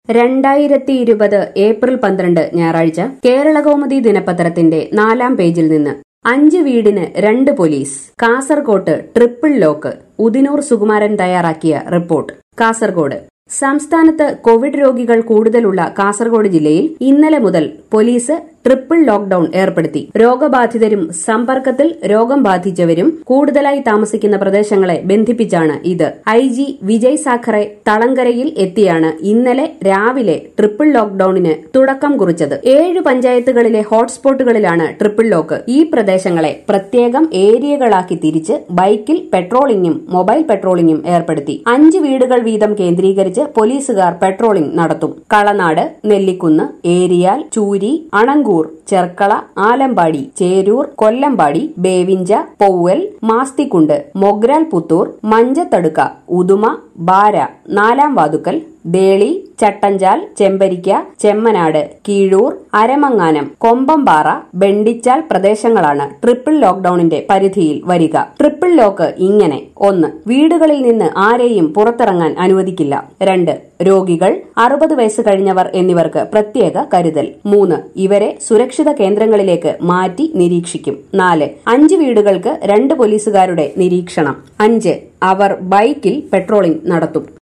രണ്ടായിരത്തി ഇരുപത് ഏപ്രിൽ പന്ത്രണ്ട് ഞായറാഴ്ച കേരളകൗമുദി ദിനപത്രത്തിന്റെ നാലാം പേജിൽ നിന്ന് അഞ്ച് വീടിന് രണ്ട് പോലീസ് കാസർകോട്ട് ട്രിപ്പിൾ ലോക്ക് ഉദിനൂർ സുകുമാരൻ തയ്യാറാക്കിയ റിപ്പോർട്ട് കാസർഗോഡ് സംസ്ഥാനത്ത് കോവിഡ് രോഗികൾ കൂടുതലുള്ള കാസർഗോഡ് ജില്ലയിൽ ഇന്നലെ മുതൽ പോലീസ് ട്രിപ്പിൾ ലോക്ഡൌൺ ഏർപ്പെടുത്തി രോഗബാധിതരും സമ്പർക്കത്തിൽ രോഗം ബാധിച്ചവരും കൂടുതലായി താമസിക്കുന്ന പ്രദേശങ്ങളെ ബന്ധിപ്പിച്ചാണ് ഇത് ഐ ജി വിജയ് സാഖറെ തളങ്കരയിൽ എത്തിയാണ് ഇന്നലെ രാവിലെ ട്രിപ്പിൾ ലോക്ഡൌണിന് തുടക്കം കുറിച്ചത് ഏഴ് പഞ്ചായത്തുകളിലെ ഹോട്ട്സ്പോട്ടുകളിലാണ് ട്രിപ്പിൾ ലോക്ക് ഈ പ്രദേശങ്ങളെ പ്രത്യേകം ഏരിയകളാക്കി തിരിച്ച് ബൈക്കിൽ പെട്രോളിംഗും മൊബൈൽ പെട്രോളിംഗും ഏർപ്പെടുത്തി അഞ്ച് വീടുകൾ വീതം കേന്ദ്രീകരിച്ച് പോലീസുകാർ പെട്രോളിംഗ് നടത്തും കളനാട് നെല്ലിക്കുന്ന് ഏരിയാൽ ചൂരി അണങ്കൂർ ചെർക്കള ആലമ്പാടി ചേരൂർ കൊല്ലമ്പാടി ബേവിഞ്ച പൗവൽ മാസ്തിക്കുണ്ട് മൊഗ്രാൽ പുത്തൂർ മഞ്ചത്തടുക്ക ഉദുമ ബാര നാലാം വാതുക്കൽ ദേളി ചട്ടഞ്ചാൽ ചെമ്പരിക്ക ചെമ്മനാട് കീഴൂർ അരമങ്ങാനം കൊമ്പംപാറ ബെണ്ടിച്ചാൽ പ്രദേശങ്ങളാണ് ട്രിപ്പിൾ ലോക്ഡൌണിന്റെ പരിധിയിൽ വരിക ട്രിപ്പിൾ ലോക്ക് ഇങ്ങനെ ഒന്ന് വീടുകളിൽ നിന്ന് ആരെയും പുറത്തിറങ്ങാൻ അനുവദിക്കില്ല രണ്ട് രോഗികൾ അറുപത് വയസ്സ് കഴിഞ്ഞവർ എന്നിവർക്ക് പ്രത്യേക കരുതൽ മൂന്ന് ഇവരെ സുരക്ഷിത കേന്ദ്രങ്ങളിലേക്ക് മാറ്റി നിരീക്ഷിക്കും നാല് അഞ്ച് വീടുകൾക്ക് രണ്ട് പോലീസുകാരുടെ നിരീക്ഷണം അഞ്ച് അവർ ബൈക്കിൽ പെട്രോളിംഗ് നടത്തും